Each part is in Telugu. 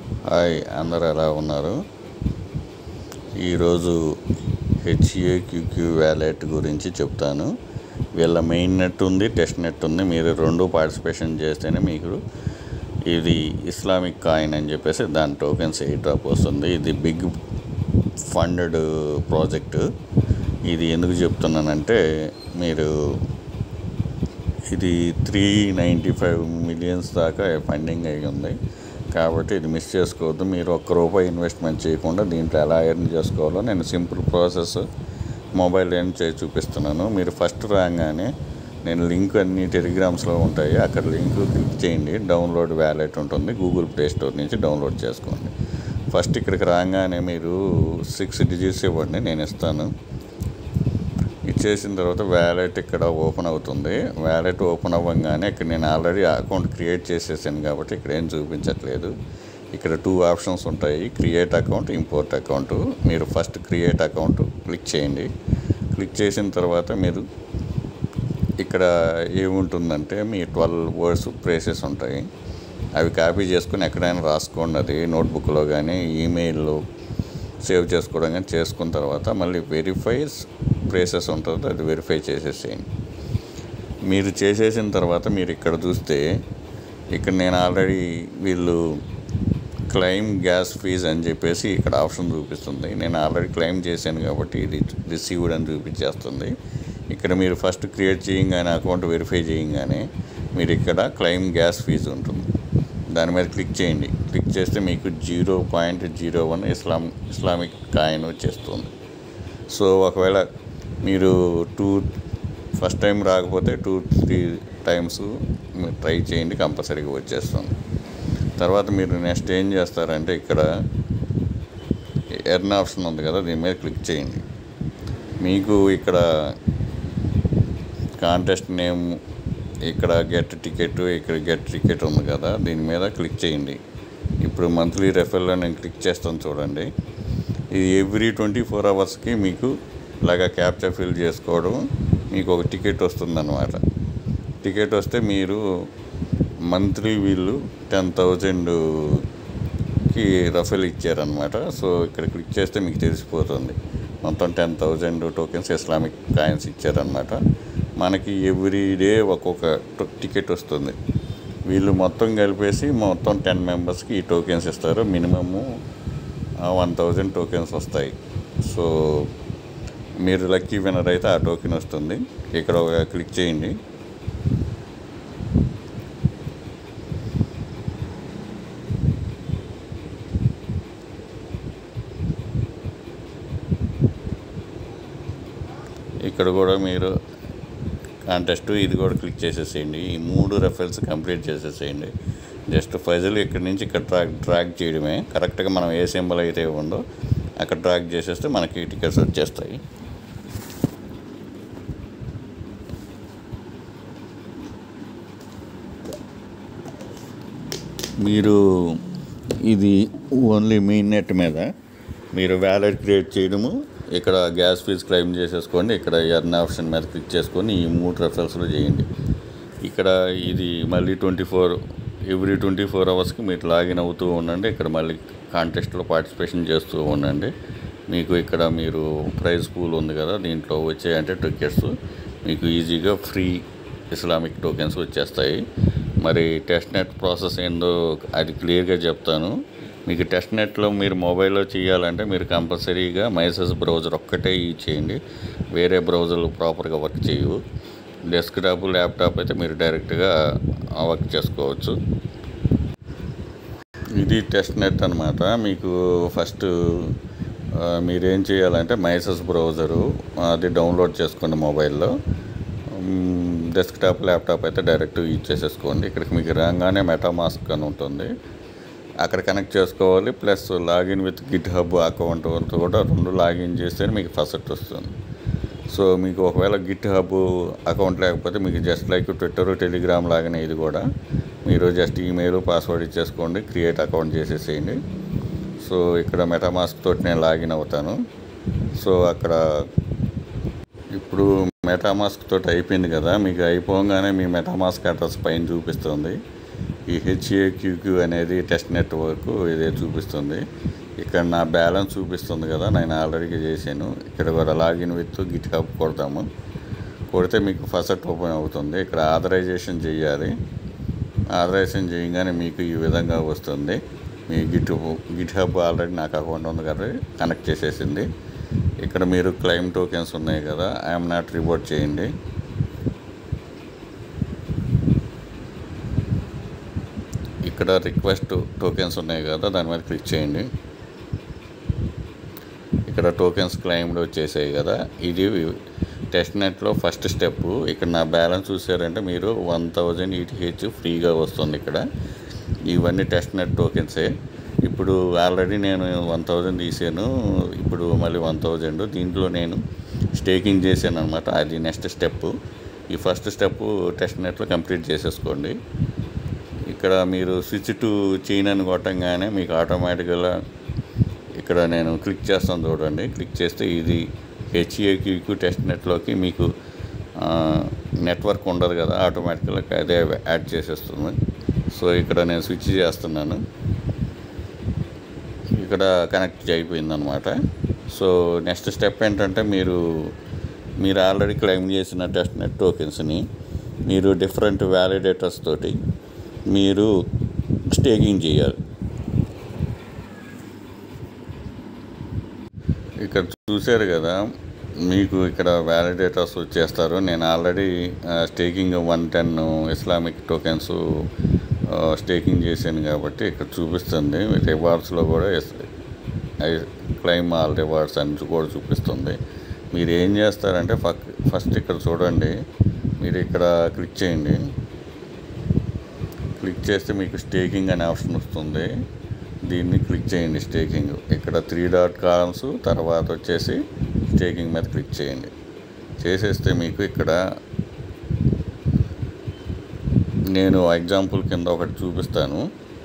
హాయ్ అందరు ఎలా ఉన్నారు ఈరోజు హెచ్ఏక్యూక్యూ వ్యాలెట్ గురించి చెప్తాను వీళ్ళ మెయిన్ నెట్ ఉంది టెస్ట్ నెట్ ఉంది మీరు రెండు పార్టిసిపేషన్ చేస్తేనే మీకు ఇది ఇస్లామిక్ కాయిన్ అని చెప్పేసి దాని టోకెన్స్ ఎయిట్ డ్రాప్ వస్తుంది ఇది బిగ్ ఫండెడ్ ప్రాజెక్టు ఇది ఎందుకు చెప్తున్నానంటే మీరు ఇది త్రీ నైంటీ ఫైవ్ మిలియన్స్ దాకా ఫండింగ్ అయి ఉంది కాబట్టి ఇది మిస్ చేసుకోవద్దు మీరు ఒక్క రూపాయి ఇన్వెస్ట్మెంట్ చేయకుండా దీంట్లో ఎలా ఎర్న్ చేసుకోవాలో నేను సింపుల్ ప్రాసెస్ మొబైల్ ఏం చేసి చూపిస్తున్నాను మీరు ఫస్ట్ రాగానే నేను లింక్ అన్ని టెలిగ్రామ్స్లో ఉంటాయి అక్కడ లింక్ క్లిక్ చేయండి డౌన్లోడ్ వ్యాలెట్ ఉంటుంది గూగుల్ ప్లే స్టోర్ నుంచి డౌన్లోడ్ చేసుకోండి ఫస్ట్ ఇక్కడికి రాగానే మీరు సిక్స్ డిజిట్స్ ఇవ్వండి నేను ఇస్తాను ఇచ్చేసిన తర్వాత వ్యాలెట్ ఇక్కడ ఓపెన్ అవుతుంది వ్యాలెట్ ఓపెన్ అవ్వగానే ఇక్కడ నేను ఆల్రెడీ అకౌంట్ క్రియేట్ చేసేసాను కాబట్టి ఇక్కడ ఏం చూపించట్లేదు ఇక్కడ టూ ఆప్షన్స్ ఉంటాయి క్రియేట్ అకౌంట్ ఇంపోర్ట్ అకౌంట్ మీరు ఫస్ట్ క్రియేట్ అకౌంట్ క్లిక్ చేయండి క్లిక్ చేసిన తర్వాత మీరు ఇక్కడ ఏముంటుందంటే మీ ట్వెల్వ్ వర్డ్స్ ప్రేసెస్ ఉంటాయి అవి కాపీ చేసుకుని ఎక్కడైనా రాసుకోండి అది నోట్బుక్లో కానీ ఈమెయిల్లో సేవ్ చేసుకోవడం కానీ చేసుకున్న తర్వాత మళ్ళీ వెరిఫైస్ ప్లేసెస్ ఉంటుంది అది వెరిఫై చేసేసేయండి మీరు చేసేసిన తర్వాత మీరు ఇక్కడ చూస్తే ఇక్కడ నేను ఆల్రెడీ వీళ్ళు క్లెయిమ్ గ్యాస్ ఫీజ్ అని చెప్పేసి ఇక్కడ ఆప్షన్ చూపిస్తుంది నేను ఆల్రెడీ క్లెయిమ్ చేశాను కాబట్టి ఇది రిసీవ్డ్ అని చూపించేస్తుంది ఇక్కడ మీరు ఫస్ట్ క్రియేట్ చేయగానే అకౌంట్ వెరిఫై చేయగానే మీరు ఇక్కడ క్లెయిమ్ గ్యాస్ ఫీజు ఉంటుంది దాని మీద క్లిక్ చేయండి క్లిక్ చేస్తే మీకు zero point zero one Islam Islamic coin వచ్చేస్తుంది సో ఒకవేళ మీరు టూ ఫస్ట్ టైం రాకపోతే టూ త్రీ టైమ్స్ మీరు ట్రై చేయండి కంపల్సరీగా వచ్చేస్తుంది తర్వాత మీరు నెక్స్ట్ ఏం చేస్తారంటే ఇక్కడ ఎర్న్ ఆప్షన్ ఉంది కదా దీని మీద క్లిక్ చేయండి మీకు ఇక్కడ కాంటెస్ట్ నేమ్ ఇక్కడ గెట్ టికెట్ ఇక్కడ గెట్ టికెట్ ఉంది కదా దీని మీద క్లిక్ చేయండి ఇప్పుడు మంత్లీ రెఫర్లో నేను క్లిక్ చేస్తాను చూడండి ఇది ఎవ్రీ ట్వంటీ ఫోర్ అవర్స్కి మీకు ఇలాగా క్యాప్చర్ ఫిల్ చేసుకోవడం మీకు ఒక టికెట్ వస్తుందన్నమాట టికెట్ వస్తే మీరు మంత్లీ వీళ్ళు టెన్ థౌజండ్కి రఫెల్ ఇచ్చారనమాట సో ఇక్కడ క్లిక్ చేస్తే మీకు తెలిసిపోతుంది మొత్తం ten thousand tokens Islamic coins ఇచ్చారనమాట మనకి ఎవ్రీ డే ఒక్కొక్క టికెట్ వస్తుంది వీళ్ళు మొత్తం కలిపేసి మొత్తం టెన్ మెంబర్స్కి ఈ టోకెన్స్ ఇస్తారు మినిమము వన్ థౌజండ్ టోకెన్స్ వస్తాయి సో మీరు లక్కీ విన్నర్ అయితే ఆ టోకెన్ వస్తుంది ఇక్కడ ఒక క్లిక్ చేయండి ఇక్కడ కూడా మీరు కాంటెస్ట్ ఇది కూడా క్లిక్ చేసేసేయండి ఈ మూడు రెఫరెన్స్ కంప్లీట్ చేసేసేయండి జస్ట్ ఫైజల్ ఇక్కడ నుంచి ఇక్కడ ట్రాక్ ట్రాక్ చేయడమే కరెక్ట్గా మనం ఏ సింబల్ అయితే ఉందో అక్కడ ట్రాక్ చేసేస్తే మనకి టికెట్స్ వచ్చేస్తాయి మీరు ఇది ఓన్లీ మీ నెట్ మీద మీరు వ్యాలెట్ క్రియేట్ చేయడము ఇక్కడ గ్యాస్ ఫీజ్ క్లెయిమ్ చేసేసుకోండి ఇక్కడ ఎర్న్ ఆప్షన్ మీద క్లిక్ చేసుకొని ఈ మూడు రెఫరెన్స్లో చేయండి ఇక్కడ ఇది మళ్ళీ twenty four every twenty four అవర్స్కి మీరు లాగిన్ అవుతూ ఉండండి ఇక్కడ మళ్ళీ కాంటెస్ట్లో పార్టిసిపేషన్ చేస్తూ ఉండండి మీకు ఇక్కడ మీరు ప్రైజ్ పూల్ ఉంది కదా దీంట్లో వచ్చాయంటే టికెట్స్ మీకు ఈజీగా ఫ్రీ ఇస్లామిక్ టోకెన్స్ వచ్చేస్తాయి మరి టెస్ట్ నెట్ ప్రాసెస్ ఏందో అది క్లియర్గా చెప్తాను మీకు టెస్ట్ నెట్లో మీరు మొబైల్లో చేయాలంటే మీరు కంపల్సరీగా మైసెస్ బ్రౌజర్ ఒక్కటే యూజ్ చేయండి వేరే బ్రౌజర్లు ప్రాపర్గా వర్క్ చేయవు డెస్క్టాప్ ల్యాప్టాప్ అయితే మీరు డైరెక్ట్గా వర్క్ చేసుకోవచ్చు ఇది టెస్ట్ నెట్ అనమాట మీకు ఫస్ట్ మీరేం చేయాలంటే మైసెస్ బ్రౌజరు అది డౌన్లోడ్ చేసుకోండి మొబైల్లో డెస్క్టాప్ ల్యాప్టాప్ అయితే డైరెక్ట్ యూజ్ చేసేసుకోండి ఇక్కడికి మీకు రాగానే మెటామాస్క్ అని ఉంటుంది అక్కడ కనెక్ట్ చేసుకోవాలి plus login with GitHub account కూడా రెండు లాగిన్ చేస్తే మీకు ఫస్ట్ వస్తుంది సో మీకు ఒకవేళ గిట్ హబ్ అకౌంట్ లేకపోతే మీకు జస్ట్ లైక్ ట్విట్టర్ టెలిగ్రామ్ లాగానే ఇది కూడా మీరు జస్ట్ ఈమెయిల్ పాస్వర్డ్ ఇచ్చేసుకోండి క్రియేట్ అకౌంట్ చేసేసేయండి సో ఇక్కడ మెటామాస్క్ తోటి నేను లాగిన్ అవుతాను సో అక్కడ ఇప్పుడు మెటామాస్క్ తోటి అయిపోయింది కదా మీకు అయిపోగానే మీ మెటామాస్క్ అడ్రస్ పైన చూపిస్తుంది ఈ హెచ్ఏక్యూక్యూ అనేది టెస్ట్ నెట్వర్క్ ఇదే చూపిస్తుంది ఇక్కడ నా బ్యాలెన్స్ చూపిస్తుంది కదా నేను ఆల్రెడీ చేశాను ఇక్కడ కూడా లాగిన్ విత్ గిట్ హబ్ కొడతాము కొడితే మీకు ఫస్ట్ ఓపెన్ అవుతుంది ఇక్కడ ఆథరైజేషన్ చేయాలి ఆథరైజేషన్ చేయగానే మీకు ఈ విధంగా వస్తుంది మీ గిట్ గిట్ హబ్ ఆల్రెడీ నాకు అకౌంట్ ఉంది కదా కనెక్ట్ చేసేసింది ఇక్కడ మీరు క్లెయిమ్ టోకెన్స్ ఉన్నాయి కదా ఐఎమ్ నాట్ రిపోర్ట్ చేయండి ఇక్కడ రిక్వెస్ట్ టోకెన్స్ ఉన్నాయి కదా దాని మీద క్లిక్ చేయండి ఇక్కడ టోకెన్స్ క్లెయిమ్డ్ వచ్చేసాయి కదా ఇది టెస్ట్ నెట్లో ఫస్ట్ స్టెప్ ఇక్కడ నా బ్యాలెన్స్ చూసారంటే మీరు వన్ థౌజండ్ ఈటీహెచ్ ఫ్రీగా వస్తుంది ఇక్కడ ఇవన్నీ టెస్ట్ నెట్ టోకెన్సే ఇప్పుడు ఆల్రెడీ నేను వన్ థౌజండ్ తీసాను ఇప్పుడు మళ్ళీ వన్ థౌజండ్ దీంట్లో నేను స్టేకింగ్ చేశాను అనమాట అది నెక్స్ట్ స్టెప్ ఈ ఫస్ట్ స్టెప్ టెస్ట్ నెట్లో కంప్లీట్ చేసేసుకోండి ఇక్కడ మీరు స్విచ్ టు చైన్ అని కొట్టంగానే మీకు ఆటోమేటిక్గా ఇక్కడ నేను క్లిక్ చేస్తాను చూడండి క్లిక్ చేస్తే ఇది హెచ్ఏక్యూక్యూ టెస్ట్ నెట్లోకి మీకు నెట్వర్క్ ఉండదు కదా ఆటోమేటిక్గా అదే యాడ్ చేసేస్తుంది సో ఇక్కడ నేను స్విచ్ చేస్తున్నాను ఇక్కడ కనెక్ట్ అయిపోయింది అనమాట సో నెక్స్ట్ స్టెప్ ఏంటంటే మీరు మీరు ఆల్రెడీ క్లెయిమ్ చేసిన టెస్ట్ నెట్ టోకెన్స్ని మీరు డిఫరెంట్ వ్యాలిడేటర్స్ తోటి మీరు స్టేకింగ్ చేయాలి ఇక్కడ చూశారు కదా మీకు ఇక్కడ వ్యాలిడేటర్స్ వచ్చేస్తారు నేను already staking one ten Islamic tokens staking చేశాను కాబట్టి ఇక్కడ చూపిస్తుంది రివార్డ్స్లో కూడా క్లైమ్ ఆల్ రివార్డ్స్ అని కూడా చూపిస్తుంది మీరు ఏం చేస్తారంటే ఫస్ట్ ఇక్కడ చూడండి మీరు ఇక్కడ క్లిక్ చేయండి క్లిక్ చేస్తే మీకు స్టేకింగ్ అనే ఆప్షన్ వస్తుంది దీన్ని క్లిక్ చేయండి స్టేకింగ్ ఇక్కడ త్రీ డాట్ కాలమ్స్ తర్వాత వచ్చేసి స్టేకింగ్ మీద క్లిక్ చేయండి చేసేస్తే మీకు ఇక్కడ నేను ఎగ్జాంపుల్ కింద ఒకటి చూపిస్తాను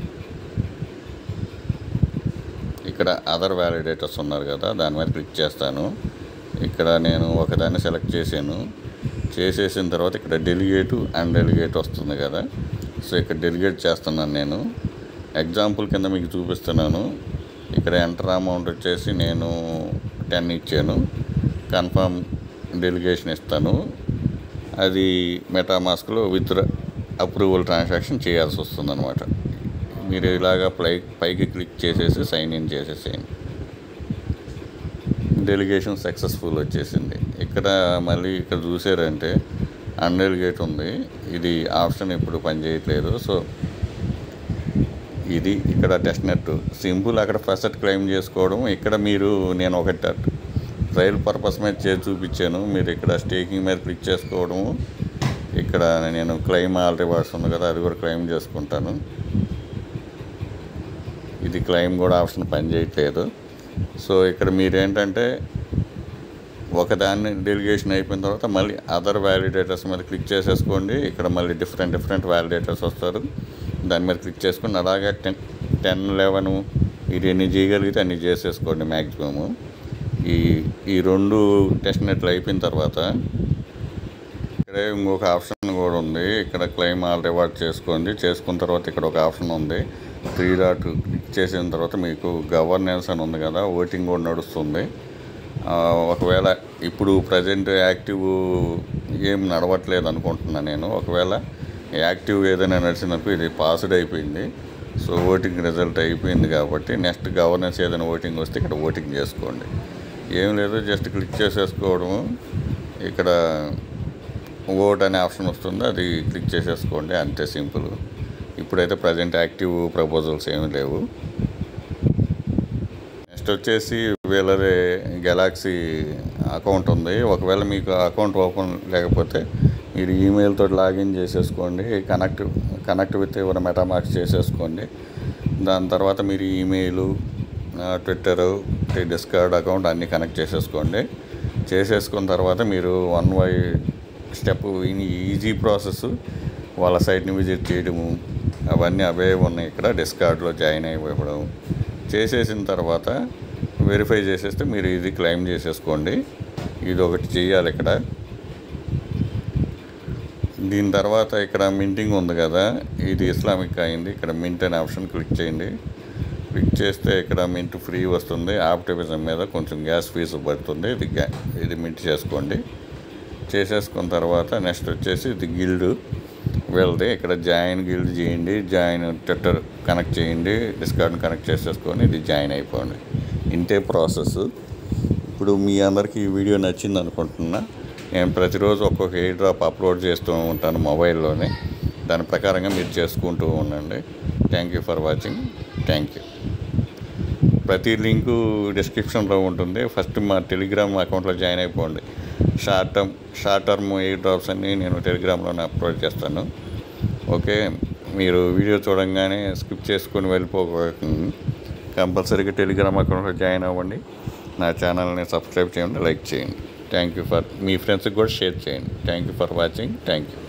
ఇక్కడ అదర్ వ్యాలిడేటర్స్ ఉన్నారు కదా దాని మీద క్లిక్ చేస్తాను ఇక్కడ నేను ఒకదాన్ని సెలెక్ట్ చేశాను చేసేసిన తర్వాత ఇక్కడ డెలిగేట్ అండ్ డెలిగేట్ వస్తుంది కదా సో ఇక్కడ డెలిగేట్ చేస్తున్నాను నేను ఎగ్జాంపుల్ కింద మీకు చూపిస్తున్నాను ఇక్కడ ఎంటర్ అమౌంట్ వచ్చేసి నేను టెన్ ఇచ్చాను కన్ఫర్మ్ డెలిగేషన్ ఇస్తాను అది మెటామాస్క్లో విత్ అప్రూవల్ ట్రాన్సాక్షన్ చేయాల్సి వస్తుంది అనమాట మీరు ఇలాగా పై పైకి క్లిక్ చేసేసి సైన్ ఇన్ చేసేసేయండి డెలిగేషన్ సక్సెస్ఫుల్ వచ్చేసింది ఇక్కడ మళ్ళీ ఇక్కడ చూసారంటే అన్డెలిగేట్ ఉంది ఇది ఆప్షన్ ఇప్పుడు పనిచేయట్లేదు సో ఇది ఇక్కడ టెస్ట్ నెట్ సింపుల్ అక్కడ ఫస్ట్ క్లెయిమ్ చేసుకోవడం ఇక్కడ మీరు నేను ఒకటి ట్రయల్ పర్పస్ మీద చేసి చూపించాను మీరు ఇక్కడ స్టేకింగ్ మీద క్లిక్ చేసుకోవడము ఇక్కడ నేను క్లెయిమ్ ఆల్ రివార్డ్స్ ఉంది కదా అది కూడా క్లెయిమ్ చేసుకుంటాను ఇది క్లెయిమ్ కూడా ఆప్షన్ పనిచేయట్లేదు సో ఇక్కడ మీరేంటంటే ఒకదాన్ని డెలిగేషన్ అయిపోయిన తర్వాత మళ్ళీ అదర్ వ్యాలిడేటర్స్ మీద క్లిక్ చేసేసుకోండి ఇక్కడ మళ్ళీ డిఫరెంట్ డిఫరెంట్ వ్యాలిడేటర్స్ వస్తారు దాని మీద క్లిక్ చేసుకుని అలాగే టెన్ టెన్ లెవెన్ మీరు ఎన్ని చేయగలిగితే అన్ని చేసేసుకోండి మ్యాక్సిమము ఈ ఈ రెండు టెస్ట్ నెట్లు అయిపోయిన తర్వాత ఇక్కడే ఇంకొక ఆప్షన్ కూడా ఉంది ఇక్కడ క్లెయిమ్ ఆల్ రివార్డ్ చేసుకోండి చేసుకున్న తర్వాత ఇక్కడ ఒక ఆప్షన్ ఉంది త్రీ డాట్ క్లిక్ చేసిన తర్వాత మీకు గవర్నెన్స్ అని ఉంది కదా ఓటింగ్ కూడా నడుస్తుంది ఆ, ఒకవేళ ఇప్పుడు ప్రజెంట్ యాక్టివ్ ఏం నడవట్లేదు అనుకుంటున్నాను నేను ఒకవేళ యాక్టివ్ ఏదైనా నడిచినప్పుడు ఇది పాస్డ్ అయిపోయింది సో ఓటింగ్ రిజల్ట్ అయిపోయింది కాబట్టి నెక్స్ట్ గవర్నెన్స్ ఏదైనా ఓటింగ్ వస్తే ఇక్కడ ఓటింగ్ చేసుకోండి ఏం లేదు జస్ట్ క్లిక్ చేసేసుకోవడము ఇక్కడ ఓట్ అనే ఆప్షన్ వస్తుంది అది క్లిక్ చేసేసుకోండి అంతే సింపుల్ ఇప్పుడైతే ప్రజెంట్ యాక్టివ్ ప్రపోజల్స్ ఏమీ లేవు నెక్స్ట్ వచ్చేసి వీళ్ళది గెలాక్సీ అకౌంట్ ఉంది ఒకవేళ మీకు అకౌంట్ ఓపెన్ లేకపోతే మీరు ఈమెయిల్ తోటి లాగిన్ చేసేసుకోండి connect connect with your MetaMask చేసేసుకోండి దాని తర్వాత మీరు ఈమెయిల్ ట్విట్టర్ డిస్కార్డ్ అకౌంట్ అన్నీ కనెక్ట్ చేసేసుకోండి చేసేసుకున్న తర్వాత మీరు one why step easy process వాళ్ళ సైట్ని విజిట్ చేయడము అవన్నీ అవే ఉన్నాయి ఇక్కడ డిస్కార్డ్లో జాయిన్ అయిపోవడం చేసేసిన తర్వాత వెరిఫై చేసేస్తే మీరు ఇది క్లెయిమ్ చేసేసుకోండి ఇది ఒకటి చేయాలి ఇక్కడ దీని తర్వాత ఇక్కడ మింటింగ్ ఉంది కదా ఇది ఇస్లామిక్ అయింది ఇక్కడ మింట్ అనే ఆప్షన్ క్లిక్ చేయండి క్లిక్ చేస్తే ఇక్కడ మింట్ ఫ్రీ వస్తుంది ఆప్టిమిజం మీద కొంచెం గ్యాస్ ఫీజు పడుతుంది ఇది గ్యా ఇది మింట్ చేసుకోండి చేసేసుకున్న తర్వాత నెక్స్ట్ వచ్చేసి ఇది గిల్డ్ వెళ్తే ఇక్కడ జాయిన్ గిల్డ్ చేయండి జాయిన్ ట్విట్టర్ కనెక్ట్ చేయండి డిస్కార్డ్ కనెక్ట్ చేసేసుకొని ఇది జాయిన్ అయిపోండి ఇంతే ప్రాసెస్ ఇప్పుడు మీ అందరికీ ఈ వీడియో నచ్చింది అనుకుంటున్నా నేను ప్రతిరోజు ఒక్కొక్క ఎయిర్ డ్రాప్ అప్లోడ్ చేస్తూ ఉంటాను మొబైల్లోనే దాని ప్రకారంగా మీరు చేసుకుంటూ ఉండండి thank you for watching thank you ప్రతి లింకు డిస్క్రిప్షన్లో ఉంటుంది ఫస్ట్ మా టెలిగ్రామ్ అకౌంట్లో జాయిన్ అయిపోండి short term short term airdrops అన్నీ నేను టెలిగ్రామ్లోనే అప్లోడ్ చేస్తాను ఓకే మీరు వీడియో చూడంగానే స్కిప్ చేసుకొని వెళ్ళిపోకండి కంపల్సరీగా టెలిగ్రామ్ అకౌంట్లో జాయిన్ అవ్వండి నా ఛానల్ని సబ్స్క్రైబ్ చేయండి లైక్ చేయండి థ్యాంక్ యూ ఫర్ మీ ఫ్రెండ్స్కి కూడా షేర్ చేయండి thank you for watching thank you